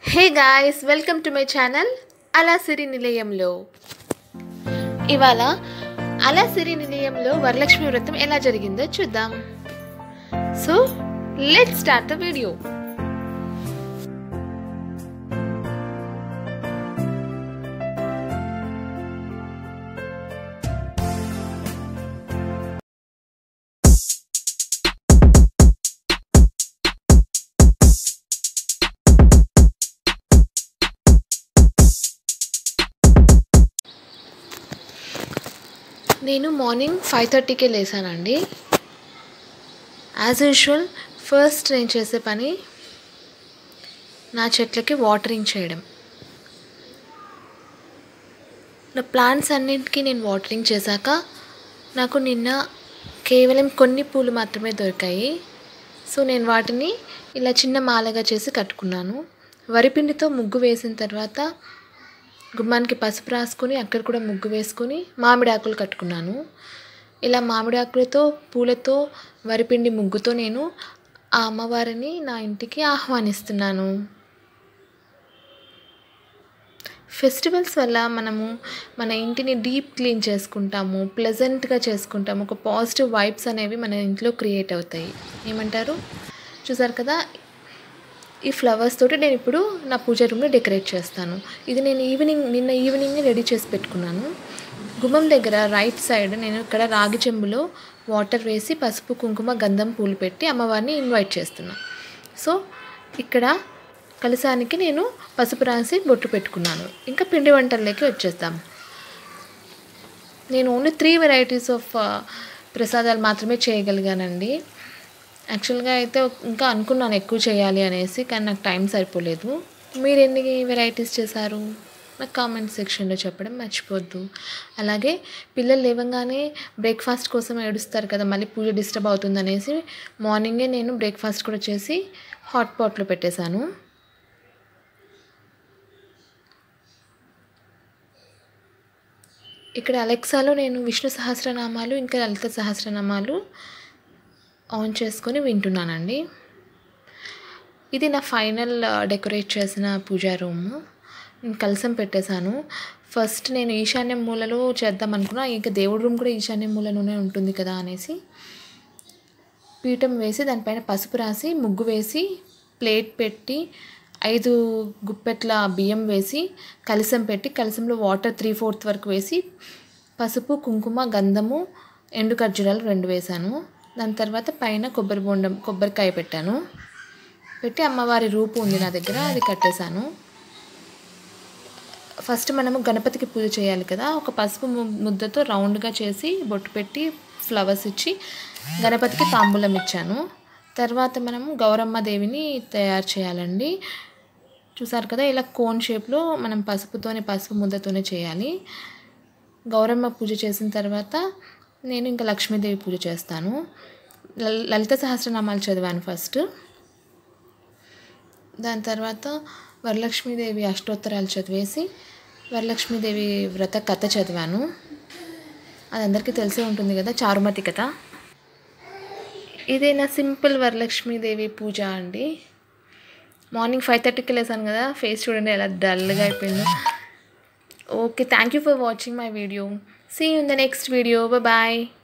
hey guys welcome to my channel అలా సిరి నిలయంలో ఇవాళ అలా సిరి నిలయంలో వరలక్ష్మి వ్రతం ఎలా జరిగిందో చూద్దాం so let start the video నేను మార్నింగ్ ఫైవ్ థర్టీకే లేసానండి యాజ్ యూజువల్ ఫస్ట్ నేను చేసే పని నా చెట్లకి వాటరింగ్ చేయడం నా ప్లాంట్స్ అన్నింటికి నేను వాటరింగ్ చేశాక నాకు నిన్న కేవలం కొన్ని పూలు మాత్రమే దొరికాయి సో నేను వాటిని ఇలా చిన్న మాలగా చేసి కట్టుకున్నాను వరిపిండితో ముగ్గు వేసిన తర్వాత గుమ్మానికి పసుపు రాసుకొని అక్కడ కూడా ముగ్గు వేసుకొని మామిడి ఆకులు కట్టుకున్నాను ఇలా మామిడి ఆకులతో పూలతో వరిపిండి ముగ్గుతో నేను ఆ అమ్మవారిని నా ఇంటికి ఆహ్వానిస్తున్నాను ఫెస్టివల్స్ వల్ల మనము మన ఇంటిని డీప్ క్లీన్ చేసుకుంటాము ప్లెజెంట్గా చేసుకుంటాము ఒక పాజిటివ్ వైబ్స్ అనేవి మన ఇంట్లో క్రియేట్ అవుతాయి ఏమంటారు చూసారు కదా ఈ ఫ్లవర్స్ తోటి నేను ఇప్పుడు నా పూజ రూమ్ని డెకరేట్ చేస్తాను ఇది నేను ఈవినింగ్ నిన్న ఈవినింగ్ రెడీ చేసి పెట్టుకున్నాను గుమ్మం దగ్గర రైట్ సైడ్ నేను ఇక్కడ రాగి చెంబులో వాటర్ వేసి పసుపు కుంకుమ గంధం పూలు పెట్టి అమ్మవారిని ఇన్వైట్ చేస్తున్నాను సో ఇక్కడ కలసానికి నేను పసుపు రాసి బొట్టు పెట్టుకున్నాను ఇంకా పిండి వంటల్లోకి వచ్చేద్దాం నేను ఓన్లీ త్రీ వెరైటీస్ ఆఫ్ ప్రసాదాలు మాత్రమే చేయగలిగానండి యాక్చువల్గా అయితే ఇంకా అనుకున్నాను ఎక్కువ చేయాలి అనేసి కానీ నాకు టైం సరిపోలేదు మీరు ఎన్ని వెరైటీస్ చేశారు నాకు కామెంట్ సెక్షన్లో చెప్పడం మర్చిపోద్దు అలాగే పిల్లలు లేవగానే బ్రేక్ఫాస్ట్ కోసం ఏడుస్తారు కదా మళ్ళీ పూజ డిస్టర్బ్ అవుతుంది అనేసి మార్నింగే నేను బ్రేక్ఫాస్ట్ కూడా చేసి హాట్ పాట్లో పెట్టేశాను ఇక్కడ అలెక్సాలో నేను విష్ణు సహస్రనామాలు ఇంకా లలిత సహస్రనామాలు ఆన్ చేసుకొని వింటున్నానండి ఇది నా ఫైనల్ డెకరేట్ చేసిన పూజా రూమ్ నేను కలసం పెట్టేశాను ఫస్ట్ నేను ఈశాన్య మూలలో చేద్దాం అనుకున్నా ఇంకా దేవుడి రూమ్ కూడా ఈశాన్య మూలలోనే ఉంటుంది కదా అనేసి పీఠం వేసి దానిపైన పసుపు రాసి ముగ్గు వేసి ప్లేట్ పెట్టి ఐదు గుప్పెట్ల బియ్యం వేసి కలసం పెట్టి కలసంలో వాటర్ త్రీ ఫోర్త్ వరకు వేసి పసుపు కుంకుమ గంధము ఎండు ఖర్జూరాలు రెండు వేశాను దాని తర్వాత పైన కొబ్బరి బొండం కొబ్బరికాయ పెట్టాను పెట్టి అమ్మవారి రూపు ఉంది నా దగ్గర అది కట్టేశాను ఫస్ట్ మనము గణపతికి పూజ చేయాలి కదా ఒక పసుపు ముద్దతో రౌండ్గా చేసి బొట్టు పెట్టి ఫ్లవర్స్ ఇచ్చి గణపతికి తాంబూలం ఇచ్చాను తర్వాత మనము గౌరమ్మ దేవిని తయారు చేయాలండి చూసారు కదా ఇలా కోన్ షేప్లో మనం పసుపుతోనే పసుపు ముద్దతోనే చేయాలి గౌరమ్మ పూజ చేసిన తర్వాత నేను ఇంకా లక్ష్మీదేవి పూజ చేస్తాను లలిత సహస్రనామాలు చదివాను ఫస్ట్ దాని తర్వాత వరలక్ష్మీదేవి అష్టోత్తరాలు చదివేసి వరలక్ష్మీదేవి వ్రత కథ చదివాను అది అందరికీ తెలిసే ఉంటుంది కదా చారుమతి కథ ఇదే నా సింపుల్ వరలక్ష్మీదేవి పూజ అండి మార్నింగ్ ఫైవ్ థర్టీకి లేసాను కదా ఫేస్ చూడండి ఎలా డల్గా అయిపోయిందో okay thank you for watching my video see in the next video bye